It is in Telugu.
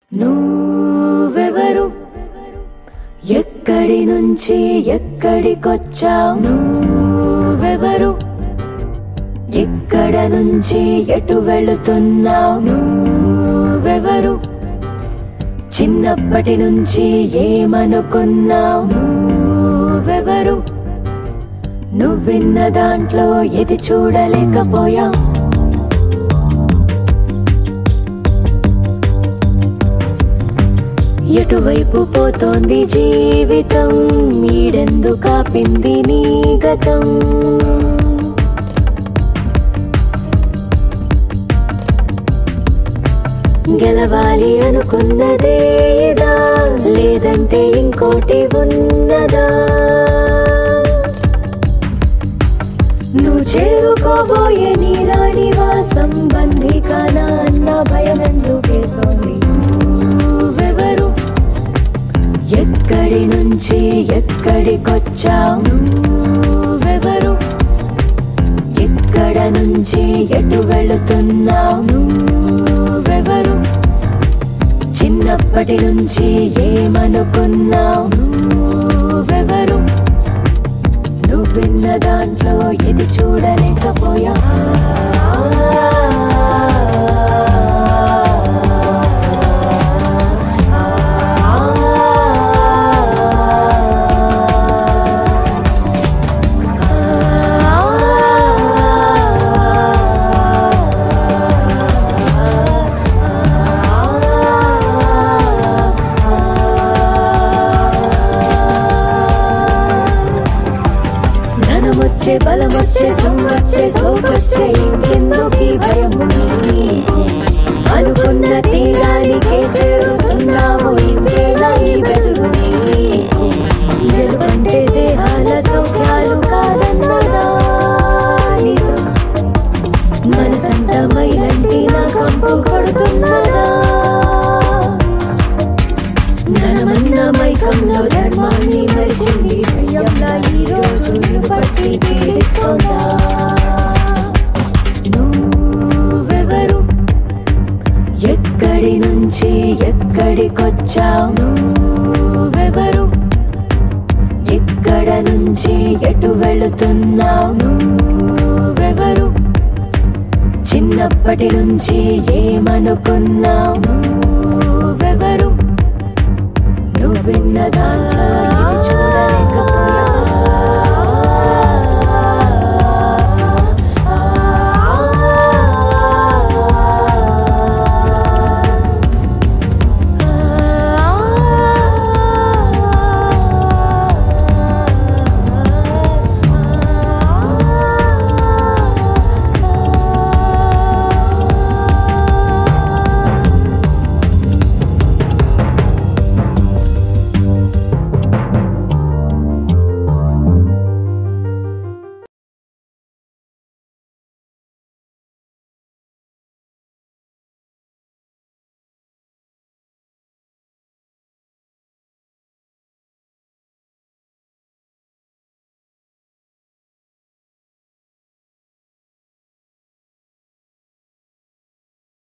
నువ్వెవరు ఎక్కడి నుంచి ఎక్కడికొచ్చావు నువ్వెవరు ఎక్కడ నుంచి ఎటు వెళుతున్నావు నువ్వెవరు చిన్నప్పటి నుంచి ఏమనుకున్నావు నువ్వెవరు నువ్విన్న దాంట్లో ఇది చూడలేకపోయావు ఎటువైపు పోతోంది జీవితం మీడెందు కాపింది నీ గతం గెలవాలి అనుకున్నదే ఇదా లేదంటే ఇంకోటి ఉన్నదా నువ్వు చేరుకోబోయే నీ రాణివాసం బంధికానా అన్న భయం ఎందుకేస్తోంది నువ్వెవరు ఎక్కడి నుంచి ఎక్కడికొచ్చావు నువ్వెవరు ఎక్కడ నుంచి ఎటు వెళుతున్నావు నువ్వెవరు చిన్నప్పటి నుంచి ఏమనుకున్నావు నువ్వెవరు నువ్విన్న దాంట్లో ఇది చూడలేకపోయా ధనమొచ్చే బలమొచ్చే సొమ్మొచ్చే సోపొచ్చే ఇంకెందుకీ భయము నీకు? అనుకున్న తీరానికే చేరుతున్నావు ఇంకేలా ఈ బెదురు నీకు గెలుపంటే దేహాల సౌఖ్యాలు కాదన్నదా నిజం మనసంత మైలంటి నా కంపు కొడుతున్నదా ధనమన్న మైకంలో ధర్మాన్ని మరిచింది దయ్యంలా ఈ రోజు నిన్ను పట్టి పీడిస్తోందా నువ్వెవరు ఎక్కడి నుంచి ఎక్కడికొచ్చావు నువ్వెవరు ఎక్కడ నుంచి ఎటు వెళుతున్నావు నువ్వెవరు చిన్నప్పటి నుంచి ఏమనుకున్నావు